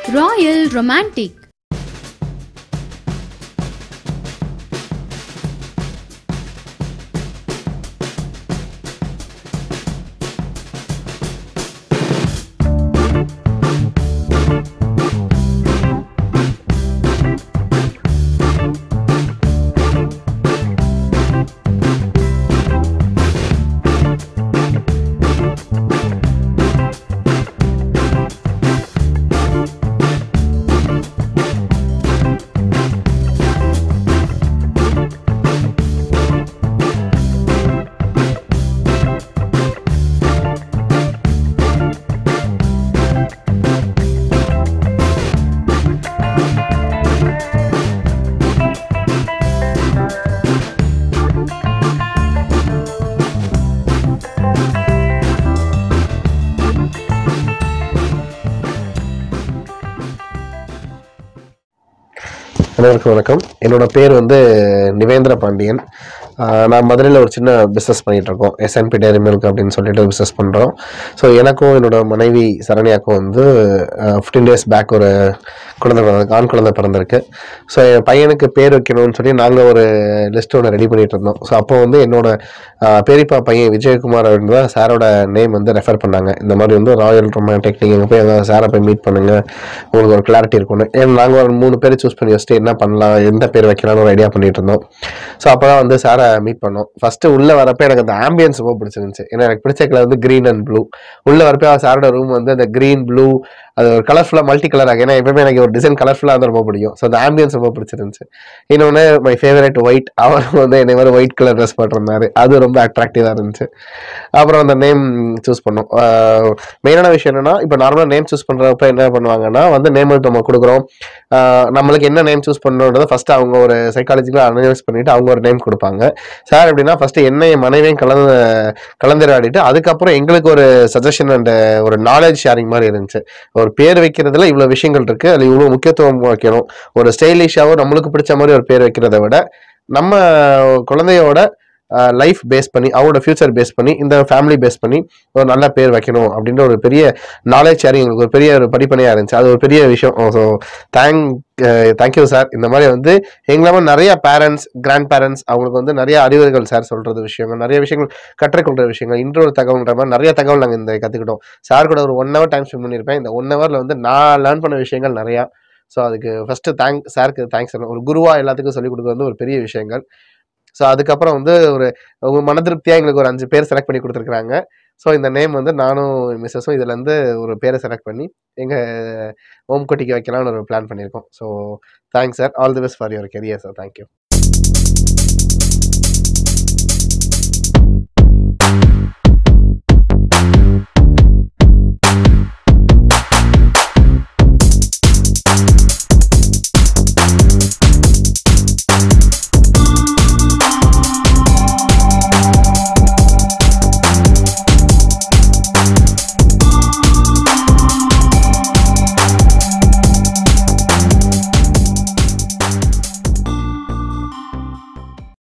Royal Romantic. அனைவருக்கும் வணக்கம் என்னோட பேர் வந்து நிவேந்திர பாண்டியன் ஆஹ் நான் மதுரையில் ஒரு சின்ன பிஸ்னஸ் பண்ணிட்டு இருக்கோம் எஸ்என்பி டேரி மில்க் அப்படின்னு சொல்லிட்டு பிஸ்னஸ் பண்ணுறோம் ஸோ எனக்கும் என்னோட மனைவி சரண்யாக்கும் வந்து ஃபிஃப்டீன் டேஸ் பேக் ஒரு குழந்தை பிறந்திருக்கு ஆண் குழந்தை பிறந்திருக்கு ஸோ என் பையனுக்கு பேர் வைக்கணும்னு சொல்லி நாங்கள் ஒரு லிஸ்ட் ஒன்று ரெடி பண்ணிட்டு இருந்தோம் ஸோ அப்போ வந்து என்னோட ஆஹ் பெரியப்பா பையன் விஜயகுமார் அப்படின்னு தான் சாரோட நேம் வந்து ரெஃபர் பண்ணாங்க இந்த மாதிரி வந்து ராயல் ரொமான்டிக் நீங்கள் போய் அங்கே சாரை போய் மீட் பண்ணுங்க உங்களுக்கு ஒரு கிளாரிட்டி இருக்கும்னு ஏன்னா நாங்கள் ஒரு மூணு பேர் சூஸ் பண்ணி வச்சுட்டு என்ன பண்ணலாம் எந்த பேர் வைக்கலாம்னு ஒரு ஐடியா பண்ணிட்டு இருந்தோம் ஸோ அப்போ தான் வந்து சாரை மீட் பண்ணோம் ஃபர்ஸ்ட் உள்ள வரப்ப எனக்கு அந்த ஆம்பியன்ஸ் ரொம்ப பிடிச்சிருந்துச்சு ஏன்னா எனக்கு பிடிச்ச கலர் வந்து க்ரீன் அண்ட் ப்ளூ உள்ள வரப்ப சாரோட ரூம் வந்து அந்த க்ரீன் ப்ளூ அது ஒரு கலர்ஃபுல்லாக மல்டி கலராக ஏன்னா எப்பவுமே எனக்கு ஒரு டிசைன் கலர்ஃபுல்லாக வந்து ரொம்ப பிடிக்கும் ஸோ அந்த ஆம்பியன்ஸ் ரொம்ப பிடிச்சிருந்துச்சு இன்னொன்று மை ஃபேவரட் ஒயிட் அவர் வந்து என்னை மாதிரி ஒயிட் கலர் ட்ரெஸ் போட்டிருந்தாரு அது ரொம்ப அட்ராக்டிவாக இருந்துச்சு அப்புறம் அந்த நேம் சூஸ் பண்ணோம் மெயினான விஷயம் என்னன்னா இப்போ நார்மலாக நேம் சூஸ் பண்ணுறப்ப என்ன பண்ணுவாங்கன்னா வந்து நேம் நம்ம கொடுக்குறோம் ஆஹ் நம்மளுக்கு என்ன நேம் சூஸ் பண்ணணுன்றதை ஃபர்ஸ்ட் அவங்க ஒரு சைக்காலஜிக்கலாக அனலைஸ் பண்ணிட்டு அவங்க ஒரு நேம் கொடுப்பாங்க சார் எப்படின்னா ஃபர்ஸ்ட் என்ன என் மனைவியும் கலந்து கலந்துரையாடிட்டு அதுக்கப்புறம் எங்களுக்கு ஒரு சஜஷன் அண்ட் ஒரு நாலேஜ் ஷேரிங் மாதிரி இருந்துச்சு ஒரு பேர் வைக்கிறதுல இவ்வளோ விஷயங்கள் இருக்கு அதில் இவ்வளோ முக்கியத்துவம் வைக்கணும் ஒரு ஸ்டைலிஷாவோ நம்மளுக்கு பிடிச்ச மாதிரி ஒரு பேர் வைக்கிறத விட நம்ம குழந்தையோட லைஃப் பேஸ் பண்ணி அவரோட ஃபியூச்சர் பேஸ் பண்ணி இந்த ஃபேமிலி பேஸ் பண்ணி ஒரு நல்ல பேர் வைக்கணும் அப்படின்ற ஒரு பெரிய நாலேஜ் ஷேரிங் எங்களுக்கு ஒரு பெரிய ஒரு படிப்பனையாக இருந்துச்சு அது ஒரு பெரிய விஷயம் ஸோ தேங்க் தேங்க்யூ சார் இந்த மாதிரி வந்து எங்களாம நிறைய பேரண்ட்ஸ் கிராண்ட் பேரண்ட்ஸ் அவங்களுக்கு வந்து நிறைய அறிவுரைகள் சார் சொல்றது விஷயங்கள் நிறைய விஷயங்கள் கற்றுக்கொள்ற விஷயங்கள் இன்றொரு தகவல்ன்ற மாதிரி நிறைய தகவல் நாங்கள் இந்த கற்றுக்கிட்டோம் சார் கூட ஒரு ஒன் ஹவர் டைம் ஸ்பெண்ட் பண்ணியிருப்பேன் இந்த ஒன் ஹவரில் வந்து நான் லேர்ன் பண்ண விஷயங்கள் நிறையா ஸோ அதுக்கு ஃபர்ஸ்ட் தேங்க் சாருக்கு தேங்க்ஸ் ஒரு குருவா எல்லாத்துக்கும் சொல்லிக் கொடுக்குறது வந்து ஒரு பெரிய விஷயங்கள் ஸோ அதுக்கப்புறம் வந்து ஒரு உங்க மன திருப்தியாக எங்களுக்கு ஒரு அஞ்சு பேர் செலக்ட் பண்ணி கொடுத்துருக்காங்க ஸோ இந்த நேம் வந்து நானும் மிஸ்ஸஸும் இதுலேருந்து ஒரு பேரை செலக்ட் பண்ணி எங்கள் ஓம் குட்டிக்கு வைக்கலாம்னு ஒரு பிளான் பண்ணியிருக்கோம் so thanks sir all the best for your career sir thank you